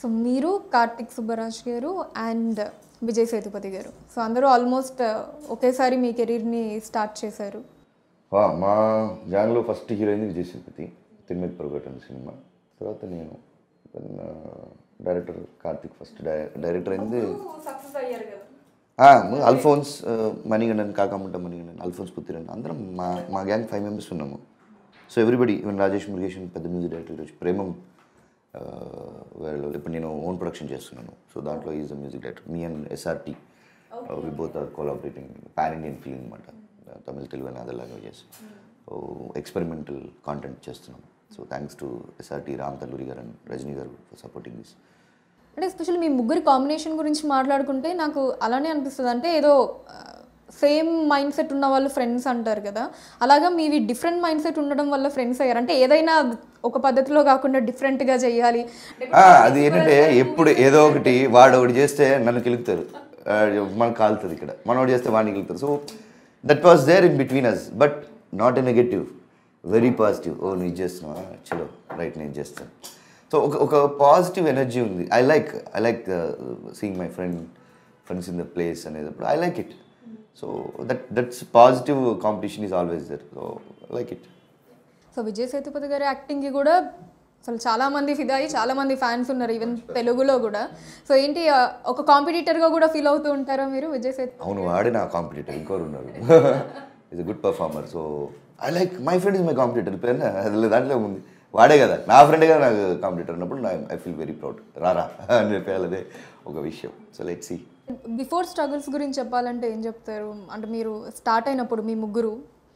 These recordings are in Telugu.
సో మీరు కార్తిక్ సుబ్బరాజ్ గారు అండ్ విజయ్ సేతుపతి గారు సో అందరూ ఆల్మోస్ట్ ఒకేసారి మీ కెరీర్ని స్టార్ట్ చేశారు ఆ, మా గ్యాంగ్లో ఫస్ట్ హీరోయిన్ విజయ్ సేతుపతి తిరుమతి పొరగొట్టిన సినిమా తర్వాత నేను డైరెక్టర్ కార్తిక్ ఫస్ట్ డైరెక్టర్ అయింది సక్సెస్ అయ్యారు కదా ఆ, అల్ఫోన్స్ ఆ, మణిగండన్ కాకముంట మణిగండన్ అల్ఫోన్స్ పుత్తిరన్ అందరం మా మా గ్యాంగ్ ఫైవ్ మెంబర్స్ ఉన్నాము so everybody even Rajesh Murugesan పెద్ద మ్యూజిక్ డైరెక్టర్ వచ్చి ప్రేమం ఆ, వాళ్ళు ఇప్పుడు నేను ఓన్ ప్రొడక్షన్ చేస్తున్నాను సో దాంట్లో is the music director me and SRT we both are collaborating pan Indian film అనమాట Tamil Telugu and other languages so experimental content చేస్తున్నాం so thanks to SRT Ram Talluri గారు అండ్ రజనీ గారు ఫర్ సపోర్టింగ్ దిస్ అంటే ఎస్పెషల్లీ మీ ముగ్గురి కాంబినేషన్ గురించి మాట్లాడుకుంటే నాకు అలానే అనిపిస్తుంది అంటే ఏదో సేమ్ మైండ్ సెట్ ఉన్న వాళ్ళు ఫ్రెండ్స్ అంటారు కదా అలాగా మీవి డిఫరెంట్ మైండ్ సెట్ ఉండడం వల్ల ఫ్రెండ్స్ అయ్యారు అంటే ఏదైనా ఒక పద్ధతిలో కాకుండా డిఫరెంట్గా చేయాలి ఆ, అది ఏంటంటే ఎప్పుడు ఏదో ఒకటి వాడు ఒకటి చేస్తే నన్ను కిలుకుతారు ఆ, మనకు కాలుతుంది ఇక్కడ మనోడు చేస్తే వాడిని కిలుకుతారు so that was there in between us but not a negative very positive ఓ నువ్వు ఇది చేస్తున్నావా చలో రైట్ నేను చేస్తాను సో ఒక ఒక పాజిటివ్ ఎనర్జీ ఉంది I like I like seeing my friend friends in the place అనేటప్పుడు I like it so that that's positive competition is always there so like it so Vijay Sethupathi గారి యాక్టింగ్కి కూడా అసలు చాలా మంది ఫిదా అయ్యి చాలా మంది ఫ్యాన్స్ ఉన్నారు ఈవెన్ తెలుగులో కూడా సో ఏంటి ఆ, ఒక కాంపిటీటర్గా కూడా ఫీల్ అవుతూ ఉంటారా మీరు విజయ్ సేతు అవును వాడే నా కాంపిటీటర్ ఇంకోరు ఉన్నారు is a good performer so I like my friend is my competitor పేరు అది దాంట్లో ఉంది వాడే కదా నా ఫ్రెండే కదా నాకు కాంపిటీటర్ అన్నప్పుడు ఐ ఫీల్ వెరీ ప్రౌడ్ రారా అని చెప్పేయాలి అదే ఒక విషయం so let see before struggles గురించి చెప్పాలంటే ఏం చెప్తారు అంటే మీరు స్టార్ట్ అయినప్పుడు మీ ముగ్గురు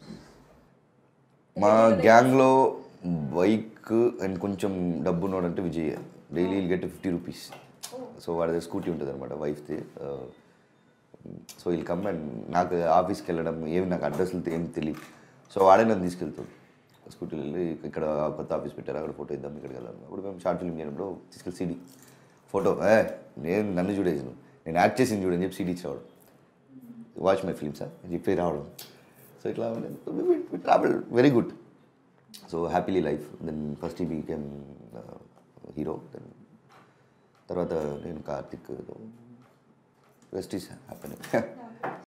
మా గ్యాంగ్లో బైక్ అండ్ కొంచెం డబ్బు ఉన్నాడంటే Vijay daily get fifty rupees so వాడి స్కూటీ ఉంటుంది అనమాట వైఫ్ది సో వీళ్ళు కమ్ అండ్ నాకు ఆఫీస్కి వెళ్ళడం ఏమి నాకు అడ్రస్లు ఏం తెలియదు సో వాడే నన్ను తీసుకెళ్తాడు స్కూటీలో వెళ్ళి ఇక్కడ కొత్త ఆఫీస్ పెట్టారు అక్కడ ఫోటో ఇద్దాం ఇక్కడికి వెళ్ళాలి అప్పుడు మేము షార్ట్ ఫిల్మ్ చేయడంలో తీసుకెళ్ళి సీడీ ఫోటో ఏ నేను నన్ను చూడేసి నువ్వు నేను యాక్ట్ చేసింది చూడని చెప్పి సీడీ ఇచ్చేవాడు వాచ్ మై ఫిల్మ్స్ అని చెప్పి రావడం సో ఇట్లా travel very good so happily life then first ఈ బీకేమ్ హీరో దెన్ తర్వాత నేను కార్తిక్ వెస్ట్ ఈస్ హ్యాపీ